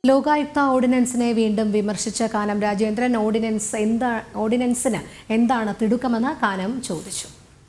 ലോകായുക്ത ഓർഡിനൻസിനെ വീണ്ടും വിമർശിച്ച കാനം രാജേന്ദ്രൻ ഓർഡിനൻസ് എന്താ ഓർഡിനൻസിന് എന്താണ് തിടുക്കമെന്ന് കാനം ചോദിച്ചു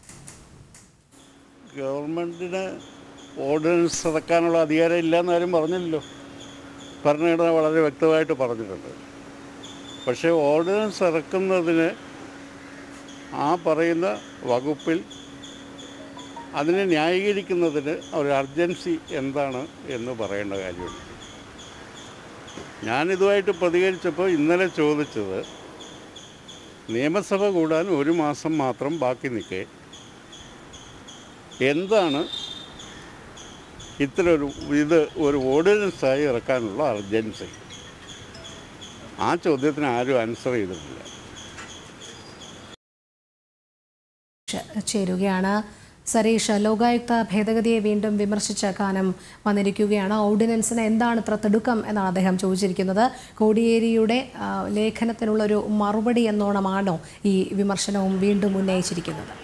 ഗവൺമെൻറ്റിന് ഓർഡിനൻസ് ഇറക്കാനുള്ള അധികാരം ഇല്ലയെന്ന് ആരും പറഞ്ഞില്ലല്ലോ ഭരണഘടന വളരെ വ്യക്തമായിട്ട് പറഞ്ഞിട്ടുണ്ട് പക്ഷേ ഓർഡിനൻസ് ഇറക്കുന്നതിന് ആ പറയുന്ന വകുപ്പിൽ അതിനെ ന്യായീകരിക്കുന്നതിന് ഒരു അർജൻസി എന്താണ് എന്ന് പറയേണ്ട കാര്യമുണ്ട് ഞാനിതുമായിട്ട് പ്രതികരിച്ചപ്പോൾ ഇന്നലെ ചോദിച്ചത് നിയമസഭ കൂടാൻ ഒരു മാസം മാത്രം ബാക്കി നിൽക്കേ എന്താണ് ഇത്തരൊരു ഇത് ഒരു ഓർഡിനൻസായി ഇറക്കാനുള്ള അർജൻസി ആ ചോദ്യത്തിന് ആരും ആൻസർ ചെയ്തിട്ടില്ല ച- ചേരുകയാണ് സരീഷ് ലോകായുക്ത ഭേദഗതിയെ വീണ്ടും വിമർശിച്ച കാനം വന്നിരിക്കുകയാണ് ഓർഡിനൻസിന് എന്താണ് ഇത്ര തിടുക്കം എന്നാണ് അദ്ദേഹം ചോദിച്ചിരിക്കുന്നത് കോടിയേരിയുടെ ആ, ലേഖനത്തിനുള്ളൊരു മറുപടി എന്നോണമാണോ ഈ വിമർശനവും വീണ്ടും ഉന്നയിച്ചിരിക്കുന്നത്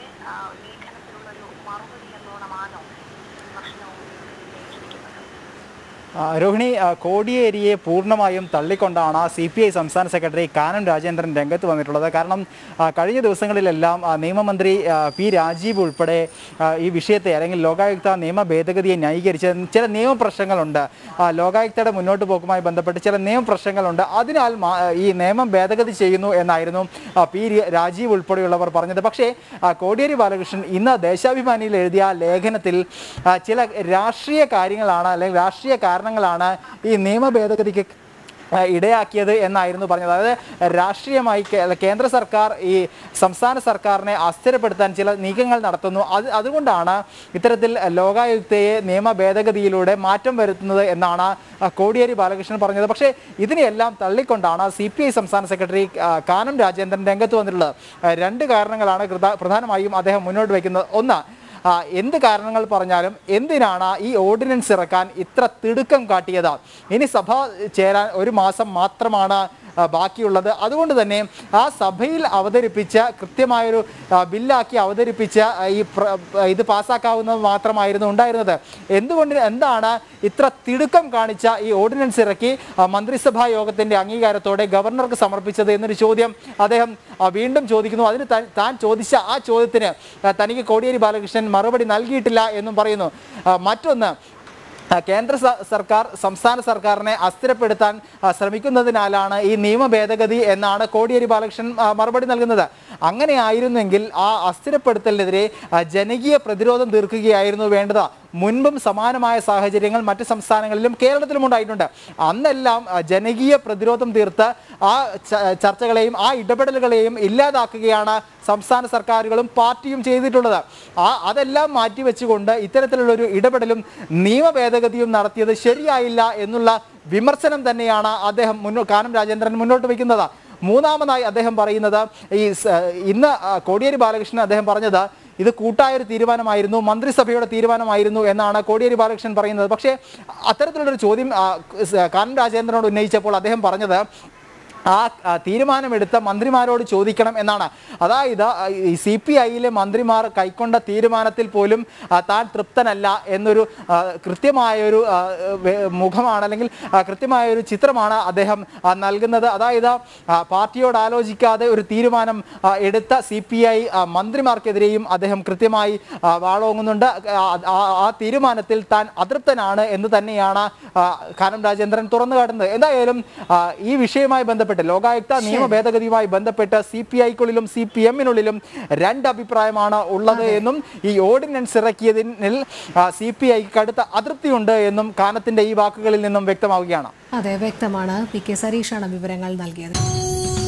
ആ, രോഹിണി ആ, കോടിയേരിയെ പൂർണ്ണമായും തള്ളിക്കൊണ്ടാണ് സി പി ഐ സംസ്ഥാന സെക്രട്ടറി കാനം രാജേന്ദ്രൻ രംഗത്ത് വന്നിട്ടുള്ളത് കാരണം ആ, കഴിഞ്ഞ ദിവസങ്ങളിലെല്ലാം ആ, നിയമമന്ത്രി ആ, പി രാജീവ് ഉൾപ്പെടെ ആ, ഈ വിഷയത്തെ അല്ലെങ്കിൽ ലോകായുക്ത നിയമ ഭേദഗതിയെ ന്യായീകരിച്ച് ചില നിയമപ്രശ്നങ്ങളുണ്ട് ആ, ലോകായുക്തയുടെ മുന്നോട്ട് പോക്കുമായി ബന്ധപ്പെട്ട് ചില നിയമപ്രശ്നങ്ങളുണ്ട് അതിനാൽ മാ- ഈ നിയമം ഭേദഗതി ചെയ്യുന്നു എന്നായിരുന്നു ആ, പി രി- രാജീവ് ഉൾപ്പെടെയുള്ളവർ പറഞ്ഞത് പക്ഷേ ആ, കോടിയേരി ബാലകൃഷ്ണൻ ഇന്ന് ദേശാഭിമാനിയിൽ എഴുതിയ ലേഖനത്തിൽ ആ, ചില രാഷ്ട്രീയ കാര്യങ്ങളാണ് അല്ലെങ്കിൽ രാഷ്ട്രീയ കാരണങ്ങളാണ് ഈ നിയമ ഭേദഗതിക്ക് ആ, ഇടയാക്കിയത് എന്നായിരുന്നു പറഞ്ഞത് അതായത് രാഷ്ട്രീയമായി കേ- കേന്ദ്ര സർക്കാർ ഈ സംസ്ഥാന സർക്കാരിനെ അസ്ഥിരപ്പെടുത്താൻ ചില നീക്കങ്ങൾ നടത്തുന്നു അത് അതുകൊണ്ടാണ് ഇത്തരത്തിൽ ലോകായുക്തയെ നിയമ ഭേദഗതിയിലൂടെ മാറ്റം വരുത്തുന്നത് എന്നാണ് ആ, കോടിയേരി ബാലകൃഷ്ണൻ പറഞ്ഞത് പക്ഷേ ഇതിനെയെല്ലാം തള്ളിക്കൊണ്ടാണ് സി പി ഐ സംസ്ഥാന സെക്രട്ടറി ആ, കാനം രാജേന്ദ്രൻ രംഗത്ത് വന്നിട്ടുള്ളത് ആ, രണ്ട് കാരണങ്ങളാണ് കൃത- പ്രധാനമായും അദ്ദേഹം മുന്നോട്ട് വയ്ക്കുന്നത് ഒന്ന് ആ, എന്ത് കാരണങ്ങൾ പറഞ്ഞാലും എന്തിനാണ് ഈ ഓർഡിനൻസ് ഇറക്കാൻ ഇത്ര തിടുക്കം കാട്ടിയത് ഇനി സഭ ചേരാൻ ഒരു മാസം മാത്രമാണ് ആ, ബാക്കിയുള്ളത് അതുകൊണ്ട് തന്നെ ആ സഭയിൽ അവതരിപ്പിച്ച കൃത്യമായൊരു ആ, ബില്ലാക്കി അവതരിപ്പിച്ച ആ, ഈ പ്ര- ഇത് പാസ്സാക്കാവുന്നത് മാത്രമായിരുന്നു ഉണ്ടായിരുന്നത് എന്തുകൊണ്ട് എന്താണ് ഇത്ര തിടുക്കം കാണിച്ച ഈ ഓർഡിനൻസ് ഇറക്കി ആ, മന്ത്രിസഭാ യോഗത്തിന്റെ അംഗീകാരത്തോടെ ഗവർണർക്ക് സമർപ്പിച്ചത് എന്നൊരു ചോദ്യം അദ്ദേഹം ആ, വീണ്ടും ചോദിക്കുന്നു അതിന് താൻ- താൻ ചോദിച്ച ആ ചോദ്യത്തിന് ആ, തനിക്ക് കോടിയേരി ബാലകൃഷ്ണൻ മറുപടി നൽകിയിട്ടില്ല എന്നും പറയുന്നു ആ, മറ്റൊന്ന് ആ, കേന്ദ്ര സ- സർക്കാർ സംസ്ഥാന സർക്കാരിനെ അസ്ഥിരപ്പെടുത്താൻ ആ, ശ്രമിക്കുന്നതിനാലാണ് ഈ നിയമ ഭേദഗതി എന്നാണ് കോടിയേരി ബാലകൃഷ്ണൻ ആ, മറുപടി നൽകുന്നത് അങ്ങനെ ആയിരുന്നെങ്കിൽ ആ അസ്ഥിരപ്പെടുത്തലിനെതിരെ ആ, ജനകീയ പ്രതിരോധം തീർക്കുകയായിരുന്നു വേണ്ടത് മുൻപും സമാനമായ സാഹചര്യങ്ങൾ മറ്റ് സംസ്ഥാനങ്ങളിലും കേരളത്തിലും ഉണ്ടായിട്ടുണ്ട് അന്നെല്ലാം ആ, ജനകീയ പ്രതിരോധം തീർത്ത് ആ ച- ചർച്ചകളെയും ആ ഇടപെടലുകളെയും ഇല്ലാതാക്കുകയാണ് സംസ്ഥാന സർക്കാരുകളും പാർട്ടിയും ചെയ്തിട്ടുള്ളത് ആ അതെല്ലാം മാറ്റിവെച്ചുകൊണ്ട് ഇത്തരത്തിലുള്ളൊരു ഇടപെടലും നിയമ ഭേദഗതിയും നടത്തിയത് ശരിയായില്ല എന്നുള്ള വിമർശനം തന്നെയാണ് അദ്ദേഹം മുന്നോ കാനം രാജേന്ദ്രൻ മുന്നോട്ട് വയ്ക്കുന്നത് മൂന്നാമതായി അദ്ദേഹം പറയുന്നത് ഈ സ- ഇന്ന് ആ, കോടിയേരി ബാലകൃഷ്ണൻ അദ്ദേഹം പറഞ്ഞത് ഇത് കൂട്ടായൊരു തീരുമാനമായിരുന്നു മന്ത്രിസഭയുടെ തീരുമാനമായിരുന്നു എന്നാണ് കോടിയേരി ബാലകൃഷ്ണൻ പറയുന്നത് പക്ഷേ അത്തരത്തിലുള്ളൊരു ചോദ്യം ആ, സ് കാനം രാജേന്ദ്രനോട് ഉന്നയിച്ചപ്പോൾ അദ്ദേഹം പറഞ്ഞത് ആ ആ, തീരുമാനമെടുത്ത മന്ത്രിമാരോട് ചോദിക്കണം എന്നാണ് അതായത് ആ, ഈ സി പി ഐയിലെ മന്ത്രിമാർ കൈക്കൊണ്ട തീരുമാനത്തിൽ പോലും ആ, താൻ തൃപ്തനല്ല എന്നൊരു ആ, കൃത്യമായൊരു ആ, വേ- മുഖമാണ് അല്ലെങ്കിൽ ആ, കൃത്യമായൊരു ചിത്രമാണ് അദ്ദേഹം ആ, നൽകുന്നത് അതായത് ആ, പാർട്ടിയോട് ആലോചിക്കാതെ ഒരു തീരുമാനം ആ, എടുത്ത സി പി ഐ മന്ത്രിമാർക്കെതിരെയും അദ്ദേഹം കൃത്യമായി ആ, വാളോങ്ങുന്നുണ്ട് ആ, ആ ആ തീരുമാനത്തിൽ താൻ അതൃപ്തനാണ് എന്ന് തന്നെയാണ് ആ, കാനം രാജേന്ദ്രൻ തുറന്നു കാട്ടുന്നത് എന്തായാലും ആ, ഈ വിഷയവുമായി ബന്ധപ്പെട്ട് ലോകായുക്ത നിയമ ഭേദഗതിയുമായി ബന്ധപ്പെട്ട് സി പി ഐക്കുള്ളിലും സി പി എമ്മിനുള്ളിലും രണ്ട് അഭിപ്രായമാണ് ഉള്ളത് എന്നും ഈ ഓർഡിനൻസ് ഇറക്കിയതിൽ സി പി ഐക്ക് കടുത്ത അതൃപ്തിയുണ്ട് എന്നും കാനത്തിന്റെ ഈ വാക്കുകളിൽ നിന്നും വ്യക്തമാവുകയാണ് അതെ വ്യക്തമാണ് പി കെ സരീഷാണ് വിവരങ്ങൾ നൽകിയത്